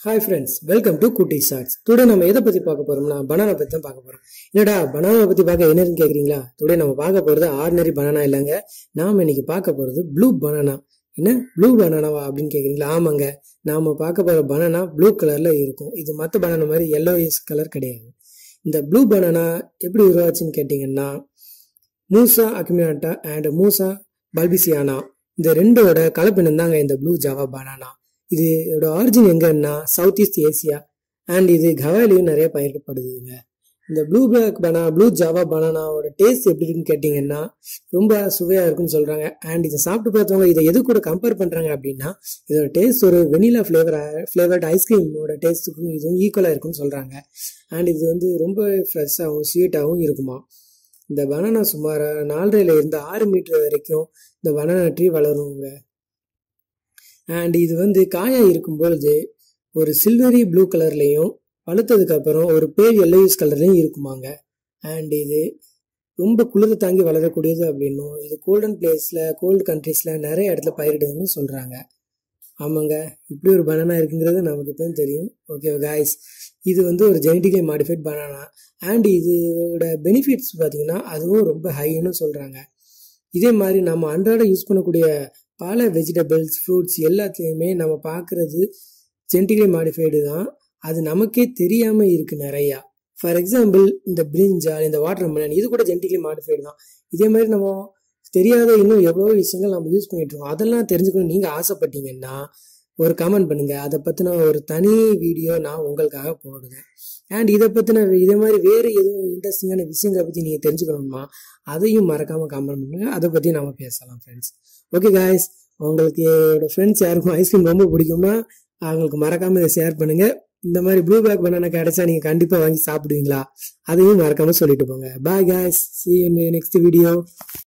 hi friends welcome to Kutty shorts today நம்ம எதை பற்றி பார்க்க போகிறோம்னா பனானா பற்றி தான் பார்க்க போகிறோம் என்னடா பனானா பற்றி பார்க்க என்னன்னு கேட்குறீங்களா டுடே நம்ம பார்க்க போகிறது ஆர்டினரி பனானா இல்லைங்க நாம் இன்னைக்கு பார்க்க போகிறது ப்ளூ பனானா என்ன ப்ளூ பனானாவா அப்படின்னு கேட்குறீங்களா ஆமாங்க நாம் பார்க்க போகிற பனானா ப்ளூ கலரில் இருக்கும் இது மற்ற பனானா மாதிரி எல்லோயிஸ் கலர் கிடையாது இந்த ப்ளூ பனானா எப்படி உருவாச்சுன்னு கேட்டிங்கன்னா மூசா அக்மினாட்டா அண்ட் மூசா பல்பிசியானா இந்த ரெண்டோட கலப்பினம் தாங்க இந்த ப்ளூ ஜாவா பனானா இது இதோட ஆரிஜின் எங்கன்னா சவுத் ஈஸ்ட் ஏசியா அண்ட் இது கவாலியும் நிறைய பயிரிடப்படுதுங்க இந்த ப்ளூ பிளாக் பனா ப்ளூ ஜாவா பனானாவோட டேஸ்ட் எப்படி இருக்குன்னு கேட்டிங்கன்னா ரொம்ப சுவையாக இருக்குன்னு சொல்கிறாங்க அண்ட் இதை சாப்பிட்டு பார்த்தவங்க இதை எது கூட கம்பேர் பண்ணுறாங்க அப்படின்னா இதோட டேஸ்ட் ஒரு வெனிலா ஃப்ளேவர் ஃப்ளேவர்ட் ஐஸ்கிரீமோட டேஸ்ட்டுக்கும் இதுவும் ஈக்குவலாக இருக்குன்னு சொல்கிறாங்க அண்ட் இது வந்து ரொம்ப ஃப்ரெஷ்ஷாகவும் ஸ்வீட்டாகவும் இருக்குமா இந்த பனானா சுமார் நாலரைல இருந்து ஆறு மீட்டர் வரைக்கும் இந்த பனானா ட்ரீ வளருங்க அண்ட் இது வந்து காயாக இருக்கும் பொழுது ஒரு சில்வரி ப்ளூ கலர்லேயும் பழுத்ததுக்கு அப்புறம் ஒரு பேர் எல்லோயூஸ் கலர்லையும் இருக்குமாங்க அண்ட் இது ரொம்ப குளிர தாங்கி வளரக்கூடியது அப்படின்னும் இது கோல்டன் பிளேஸில் கோல்டு கண்ட்ரீஸில் நிறைய இடத்துல பயிரிடுதுன்னு சொல்கிறாங்க ஆமாங்க இப்படி ஒரு பனானா இருக்குங்கிறது நமக்கு இப்போ தெரியும் ஓகே காய்ஸ் இது வந்து ஒரு ஜெனட்டிக்கலி மாடிஃபைட் பனானா அண்ட் இதோட பெனிஃபிட்ஸ் பார்த்தீங்கன்னா அதுவும் ரொம்ப ஹைன்னு சொல்கிறாங்க இதே மாதிரி நம்ம அன்றாட யூஸ் பண்ணக்கூடிய பல வெஜிடபிள்ஸ் ஃப்ரூட்ஸ் எல்லாத்துலேயுமே நம்ம பார்க்குறது ஜெனட்டிக்கலி மாடிஃபைடு தான் அது நமக்கே தெரியாமல் இருக்குது நிறையா ஃபார் எக்ஸாம்பிள் இந்த பிரிஞ்சால் இந்த வாட்டர் மெலன் இது கூட ஜெனட்டிக்கலி மாடிஃபைடு தான் இதே மாதிரி நம்ம தெரியாத இன்னும் எவ்வளோ விஷயங்கள் நம்ம யூஸ் பண்ணிட்டு இருக்கோம் அதெல்லாம் தெரிஞ்சுக்கணும் நீங்கள் ஆசைப்பட்டீங்கன்னா ஒரு கமெண்ட் பண்ணுங்க அதை பற்றின ஒரு தனி வீடியோ நான் உங்களுக்காக போடுவேன் அண்ட் இதை பற்றின இதே மாதிரி வேறு எதுவும் இன்ட்ரெஸ்டிங்கான விஷயங்களை பற்றி நீங்கள் தெரிஞ்சுக்கணுமா அதையும் மறக்காமல் கமெண்ட் பண்ணுங்க அதை பற்றி நம்ம பேசலாம் ஃப்ரெண்ட்ஸ் ஓகே காய்ஸ் உங்களுக்கு என்னோட ஃப்ரெண்ட்ஸ் யாருக்கும் ஐஸ்கிரீம் ரொம்ப பிடிக்கும்னா அவங்களுக்கு மறக்காமல் இதை ஷேர் பண்ணுங்க இந்த மாதிரி ப்ளூ பேக் பனானா கிடைச்சா நீங்கள் கண்டிப்பாக வாங்கி சாப்பிடுவீங்களா அதையும் மறக்காமல் சொல்லிட்டு போங்க bye guys see next video